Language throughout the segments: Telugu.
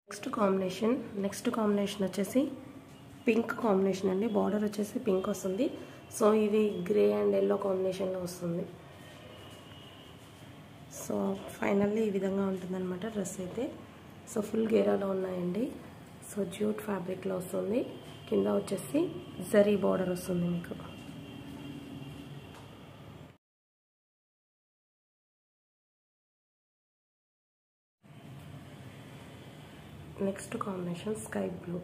నెక్స్ట్ కాంబినేషన్ నెక్స్ట్ కాంబినేషన్ వచ్చేసి పింక్ కాంబినేషన్ అండి బార్డర్ వచ్చేసి పింక్ వస్తుంది సో ఇది గ్రే అండ్ ఎల్లో కాంబినేషన్లో వస్తుంది సో ఫైనల్లీ ఈ విధంగా ఉంటుందన్నమాట డ్రెస్ అయితే సో ఫుల్ గేరాలో ఉన్నాయండి సో జ్యూట్ ఫ్యాబ్రిక్లో వస్తుంది కింద వచ్చేసి జరీ బార్డర్ వస్తుంది మీకు next combination sky blue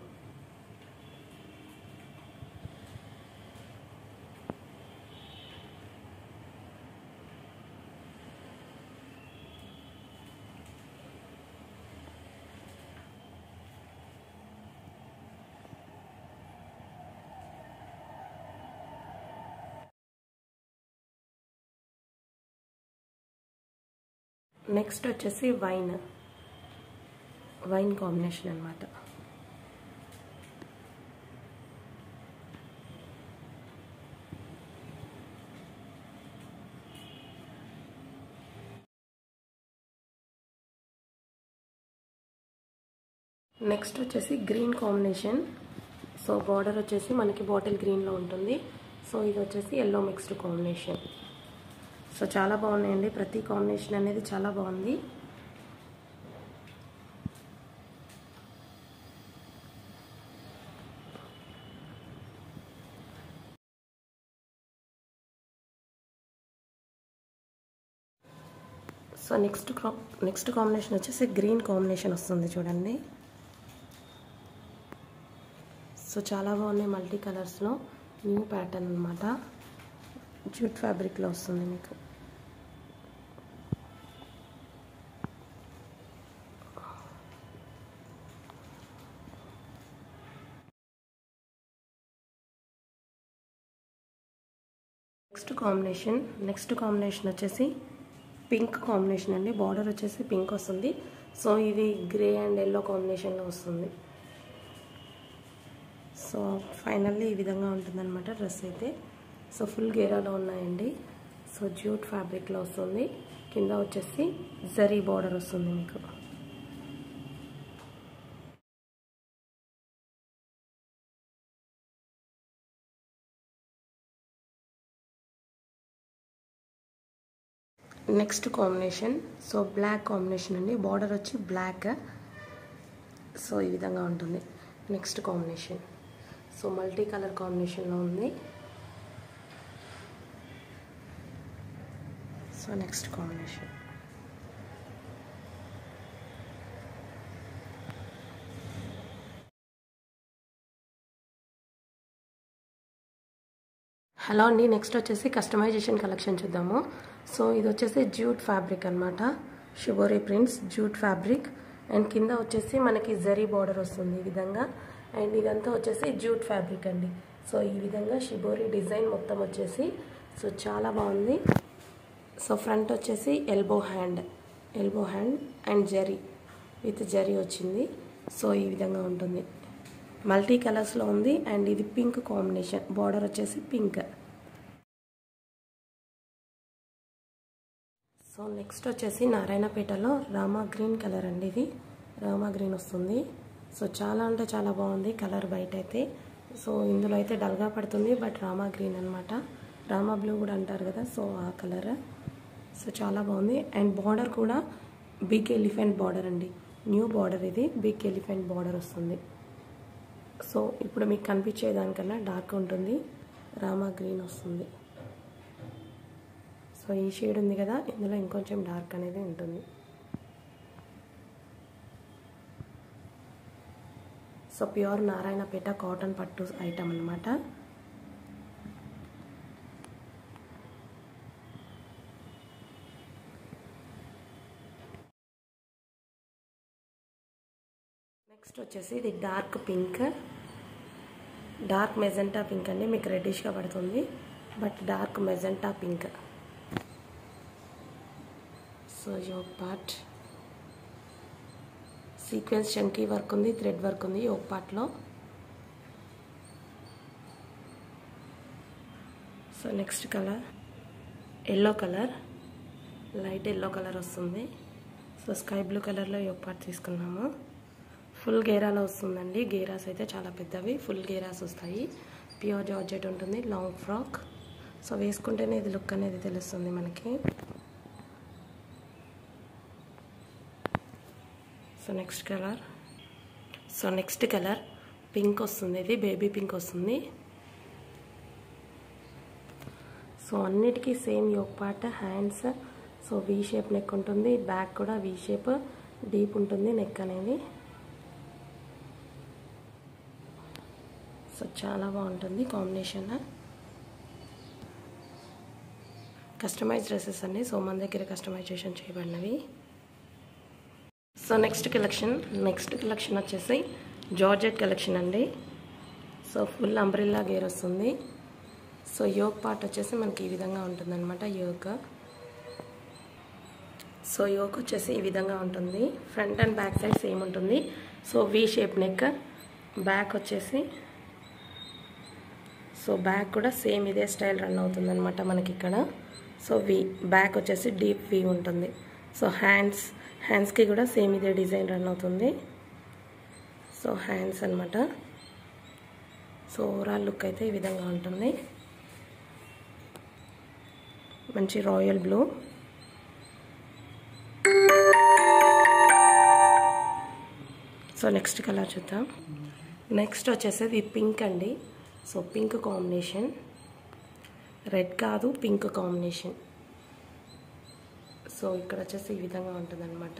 next వచ్చేసి వైన్ వైన్ కాంబినేషన్ అనమాట నెక్స్ట్ వచ్చేసి గ్రీన్ కాంబినేషన్ సో బార్డర్ వచ్చేసి మనకి బాటిల్ గ్రీన్లో ఉంటుంది సో ఇది వచ్చేసి ఎల్లో మిక్స్డ్ కాంబినేషన్ సో చాలా బాగున్నాయండి ప్రతి కాంబినేషన్ అనేది చాలా బాగుంది సో నెక్స్ట్ నెక్స్ట్ కాంబినేషన్ వచ్చేసి గ్రీన్ కాంబినేషన్ వస్తుంది చూడండి సో చాలా బాగున్నాయి మల్టీ కలర్స్లో న్యూ ప్యాటర్న్ అనమాట జూట్ ఫ్యాబ్రిక్లో వస్తుంది మీకు నెక్స్ట్ కాంబినేషన్ నెక్స్ట్ కాంబినేషన్ వచ్చేసి పింక్ కాంబినేషన్ అండి బార్డర్ వచ్చేసి పింక్ వస్తుంది సో ఇది గ్రే అండ్ ఎల్లో కాంబినేషన్లో వస్తుంది సో ఫైనల్లీ ఈ విధంగా ఉంటుందన్నమాట డ్రెస్ అయితే సో ఫుల్ గేరాలో ఉన్నాయండి సో జ్యూట్ ఫ్యాబ్రిక్లో వస్తుంది కింద వచ్చేసి జరీ బార్డర్ వస్తుంది మీకు next combination so black combination అండి బార్డర్ వచ్చి బ్లాక్ సో ఈ విధంగా ఉంటుంది next combination so multi colour కాంబినేషన్లో ఉంది సో నెక్స్ట్ కాంబినేషన్ హలో అండి నెక్స్ట్ వచ్చేసి కస్టమైజేషన్ కలెక్షన్ చూద్దాము సో ఇది వచ్చేసి జ్యూట్ ఫ్యాబ్రిక్ అనమాట shibori prints jute fabric and కింద వచ్చేసి మనకి జరీ బార్డర్ వస్తుంది ఈ విధంగా అండ్ ఇదంతా వచ్చేసి జ్యూట్ ఫ్యాబ్రిక్ అండి సో ఈ విధంగా షిబోరీ డిజైన్ మొత్తం వచ్చేసి సో చాలా బాగుంది సో ఫ్రంట్ వచ్చేసి elbow hand elbow hand and zari with zari వచ్చింది సో ఈ విధంగా ఉంటుంది మల్టీ కలర్స్లో ఉంది అండ్ ఇది పింక్ కాంబినేషన్ బార్డర్ వచ్చేసి పింక్ సో నెక్స్ట్ వచ్చేసి నారాయణపేటలో రామా గ్రీన్ కలర్ అండి ఇది రామా గ్రీన్ వస్తుంది సో చాలా అంటే చాలా బాగుంది కలర్ బయట అయితే సో ఇందులో అయితే డల్గా పడుతుంది బట్ రామా గ్రీన్ అనమాట రామా బ్లూ కూడా అంటారు కదా సో ఆ కలర్ సో చాలా బాగుంది అండ్ బార్డర్ కూడా బిగ్ ఎలిఫెంట్ బార్డర్ అండి న్యూ బార్డర్ ఇది బిగ్ ఎలిఫెంట్ బార్డర్ వస్తుంది సో ఇప్పుడు మీకు కనిపించే దానికన్నా డార్క్ ఉంటుంది రామా గ్రీన్ వస్తుంది సో ఈ షేడ్ ఉంది కదా ఇందులో ఇంకొంచెం డార్క్ అనేది ఉంటుంది సో ప్యూర్ నారాయణపేట కాటన్ పట్టు ఐటమ్ అనమాట నెక్స్ట్ వచ్చేసి ఇది dark pink dark magenta pink అండి మీకు రెడ్డిష్గా పడుతుంది but dark magenta pink so yoke part sequence chamki work ఉంది థ్రెడ్ వర్క్ ఉంది యోగ్ పార్ట్లో so next colour yellow colour light yellow colour వస్తుంది సో స్కై బ్లూ కలర్లో యోగ్ పార్ట్ తీసుకున్నాము ఫుల్ గేరాలో వస్తుందండి గేరాస్ అయితే చాలా పెద్దవి ఫుల్ గేరాస్ వస్తాయి ప్యూర్ జార్జెట్ ఉంటుంది లాంగ్ ఫ్రాక్ సో వేసుకుంటేనే ఇది లుక్ అనేది తెలుస్తుంది మనకి so next colour so next colour pink వస్తుంది ఇది బేబీ పింక్ వస్తుంది సో అన్నిటికీ same yoke part hands so V shape neck ఉంటుంది బ్యాక్ కూడా వీ షేప్ డీప్ ఉంటుంది నెక్ అనేది సో చాలా బాగుంటుంది కాంబినేషన్ కస్టమైజ్ డ్రెస్సెస్ అండి సో మన దగ్గర కస్టమైజేషన్ చేయబడినవి so next collection next collection వచ్చేసి జార్జెట్ కలెక్షన్ అండి సో ఫుల్ అంబ్రిల్లా గేర్ వస్తుంది సో యోగ్ పార్ట్ వచ్చేసి మనకి ఈ విధంగా ఉంటుందన్నమాట యోగ్ సో యోగ్ వచ్చేసి ఈ విధంగా ఉంటుంది front and back side same ఉంటుంది so V shape neck back వచ్చేసి సో బ్యాక్ కూడా సేమ్ ఇదే స్టైల్ రన్ అవుతుంది అనమాట మనకి ఇక్కడ సో వి బ్యాక్ వచ్చేసి డీప్ వి ఉంటుంది సో హ్యాండ్స్ హ్యాండ్స్కి కూడా సేమ్ ఇదే డిజైన్ రన్ అవుతుంది సో హ్యాండ్స్ అనమాట సో ఓవరాల్ లుక్ అయితే ఈ విధంగా ఉంటుంది మంచి royal blue so next colour చూద్దాం నెక్స్ట్ వచ్చేసి ఇది పింక్ అండి సో పింక్ కాంబినేషన్ రెడ్ కాదు పింక్ కాంబినేషన్ సో ఇక్కడ వచ్చేసి ఈ విధంగా ఉంటుందన్నమాట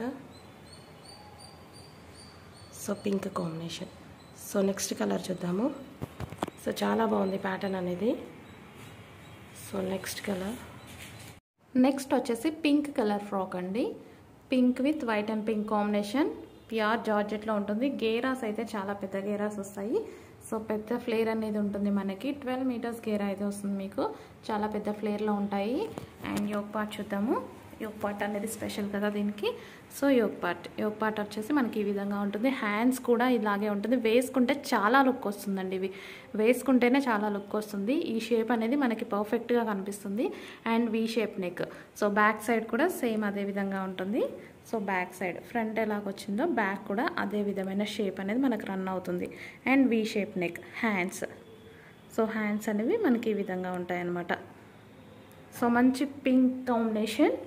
so pink combination so next colour చూద్దాము సో చాలా బాగుంది ప్యాటర్న్ అనేది సో నెక్స్ట్ కలర్ నెక్స్ట్ వచ్చేసి పింక్ కలర్ ఫ్రాక్ అండి pink with white and pink combination pure జార్జెట్లో ఉంటుంది గేరాస్ అయితే చాలా పెద్ద గేరాస్ వస్తాయి సో పెద్ద ఫ్లేర్ అనేది ఉంటుంది మనకి ట్వెల్వ్ మీటర్స్ గేరా అయితే వస్తుంది మీకు చాలా పెద్ద ఫ్లేర్లో ఉంటాయి అండ్ యోగ్ పార్ట్ చూద్దాము యోగ్ పార్ట్ అనేది స్పెషల్ కదా దీనికి so yoke part yoke part వచ్చేసి మనకి ఈ విధంగా ఉంటుంది హ్యాండ్స్ కూడా ఇలాగే ఉంటుంది వేసుకుంటే చాలా లుక్ వస్తుందండి ఇవి వేసుకుంటేనే చాలా లుక్ వస్తుంది ఈ షేప్ అనేది మనకి పర్ఫెక్ట్గా కనిపిస్తుంది and V shape neck so back side కూడా సేమ్ అదే విధంగా ఉంటుంది సో బ్యాక్ సైడ్ ఫ్రంట్ ఎలాగొచ్చిందో బ్యాక్ కూడా అదే విధమైన షేప్ అనేది మనకు రన్ అవుతుంది and V shape neck hands so hands అనేవి మనకి ఈ విధంగా ఉంటాయన్నమాట సో మంచి pink combination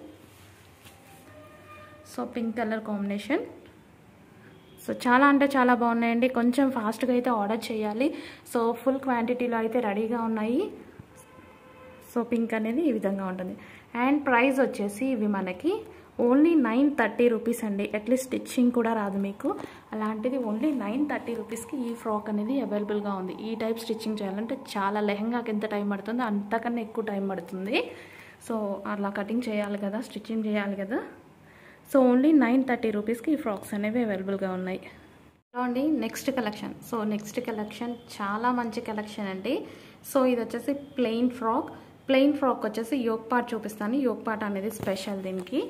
so pink colour combination so చాలా అంటే చాలా బాగున్నాయండి కొంచెం ఫాస్ట్గా అయితే ఆర్డర్ చేయాలి సో ఫుల్ క్వాంటిటీలో అయితే రెడీగా ఉన్నాయి సో పింక్ అనేది ఈ విధంగా ఉంటుంది అండ్ ప్రైస్ వచ్చేసి ఇవి మనకి ఓన్లీ నైన్ థర్టీ రూపీస్ అండి అట్లీస్ట్ స్టిచ్చింగ్ కూడా రాదు మీకు అలాంటిది ఓన్లీ నైన్ థర్టీ రూపీస్కి ఈ ఫ్రాక్ అనేది అవైలబుల్గా ఉంది ఈ టైప్ స్టిచ్చింగ్ చేయాలంటే చాలా లెహంగాకి ఎంత టైం పడుతుందో అంతకన్నా ఎక్కువ టైం పడుతుంది సో అలా కటింగ్ చేయాలి కదా స్టిచ్చింగ్ చేయాలి కదా సో ఓన్లీ నైన్ థర్టీ రూపీస్కి ఈ ఫ్రాక్స్ అనేవి అవైలబుల్గా ఉన్నాయి అండి next collection so next collection చాలా మంచి కలెక్షన్ అండి సో ఇది వచ్చేసి ప్లెయిన్ ఫ్రాక్ ప్లెయిన్ ఫ్రాక్ వచ్చేసి యోగ్ పార్ట్ చూపిస్తాను యోగ్ పార్ట్ అనేది స్పెషల్ దీనికి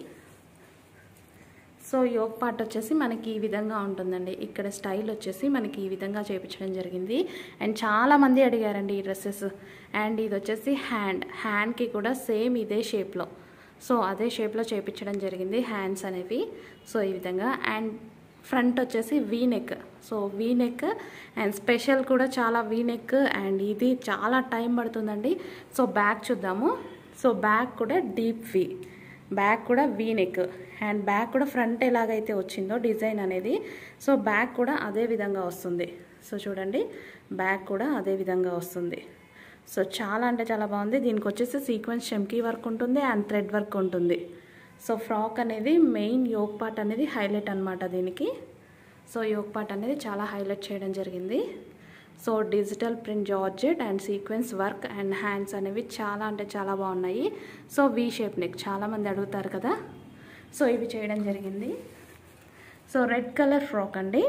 సో యోగ్ పార్ట్ వచ్చేసి మనకి ఈ విధంగా ఉంటుందండి ఇక్కడ స్టైల్ వచ్చేసి మనకి ఈ విధంగా చేయించడం జరిగింది అండ్ చాలా మంది అడిగారండి ఈ డ్రెస్సెస్ అండ్ ఇది వచ్చేసి హ్యాండ్ హ్యాండ్కి కూడా సేమ్ ఇదే షేప్లో సో అదే షేప్లో చేయించడం జరిగింది హ్యాండ్స్ అనేవి సో ఈ విధంగా అండ్ ఫ్రంట్ వచ్చేసి V neck so V neck and special కూడా చాలా వీ నెక్ అండ్ ఇది చాలా టైం పడుతుందండి సో బ్యాక్ చూద్దాము సో బ్యాక్ కూడా డీప్ వీ బ్యాక్ కూడా వీ నెక్ అండ్ బ్యాక్ కూడా ఫ్రంట్ ఎలాగైతే వచ్చిందో డిజైన్ అనేది సో బ్యాక్ కూడా అదే విధంగా వస్తుంది సో చూడండి బ్యాక్ కూడా అదే విధంగా వస్తుంది సో చాలా అంటే చాలా బాగుంది దీనికి వచ్చేసి సీక్వెన్స్ షెమ్కీ వర్క్ ఉంటుంది అండ్ థ్రెడ్ వర్క్ ఉంటుంది సో ఫ్రాక్ అనేది మెయిన్ యోగ్ పార్ట్ అనేది హైలైట్ అనమాట దీనికి సో యోగ్ పార్ట్ అనేది చాలా హైలైట్ చేయడం జరిగింది so digital print georgette and sequence work and hands అనేవి చాలా అంటే చాలా బాగున్నాయి సో వీ షేప్ నెక్ చాలామంది అడుగుతారు కదా సో ఇవి చేయడం జరిగింది సో రెడ్ కలర్ ఫ్రాక్ అండి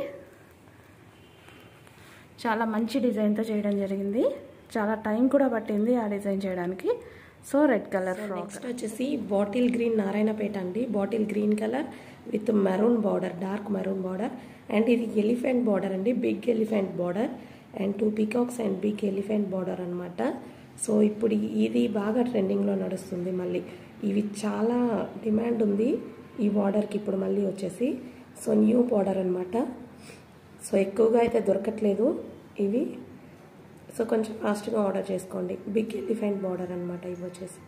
చాలా మంచి డిజైన్తో చేయడం జరిగింది చాలా టైం కూడా పట్టింది ఆ డిజైన్ చేయడానికి so red colour frock next వచ్చేసి బాటిల్ గ్రీన్ నారాయణపేట అండి bottle green colour with maroon border dark maroon border and ఇది ఎలిఫెంట్ బార్డర్ అండి big elephant border and two peacocks and big elephant border అనమాట సో ఇప్పుడు ఇది బాగా ట్రెండింగ్లో నడుస్తుంది మళ్ళీ ఇవి చాలా డిమాండ్ ఉంది ఈ బార్డర్కి ఇప్పుడు మళ్ళీ వచ్చేసి సో న్యూ బార్డర్ అనమాట సో ఎక్కువగా అయితే దొరకట్లేదు ఇవి సో కొంచెం ఫాస్ట్గా ఆర్డర్ చేసుకోండి బిగ్ ఎలిఫెంట్ బార్డర్ అనమాట ఇవి వచ్చేసి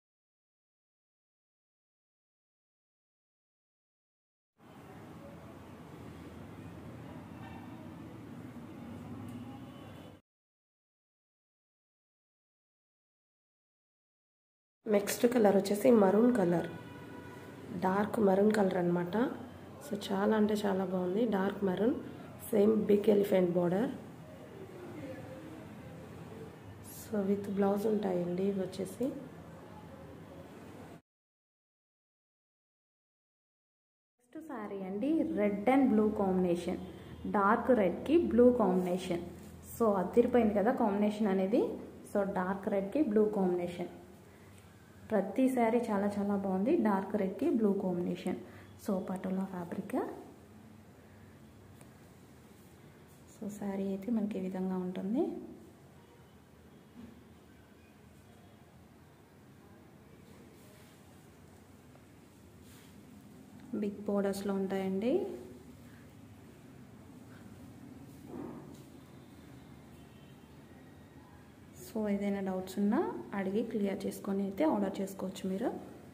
నెక్స్ట్ కలర్ వచ్చేసి maroon colour dark maroon colour అనమాట సో చాలా అంటే చాలా బాగుంది dark maroon same big elephant border so with blouse ఉంటాయండి ఇవి వచ్చేసి నెక్స్ట్ శారీ అండి red and blue combination dark రెడ్కి బ్లూ కాంబినేషన్ సో అదిరిపోయింది కదా కాంబినేషన్ అనేది సో డార్క్ రెడ్కి బ్లూ కాంబినేషన్ ప్రతి శారీ చాలా చాలా బాగుంది డార్క్ రెడ్కి blue combination so Patola fabric so sari అయితే మనకి ఈ విధంగా ఉంటుంది బిగ్ బోర్డర్స్లో ఉంటాయండి సో ఏదైనా డౌట్స్ ఉన్నా అడిగి క్లియర్ చేసుకొని అయితే ఆర్డర్ చేసుకోవచ్చు మీరు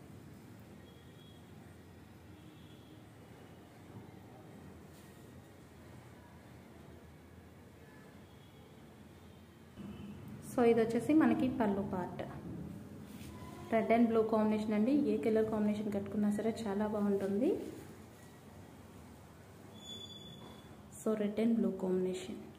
సో ఇది వచ్చేసి మనకి పళ్ళు part red and blue combination అండి ఏ కలర్ కాంబినేషన్ కట్టుకున్నా సరే చాలా బాగుంటుంది so red and blue combination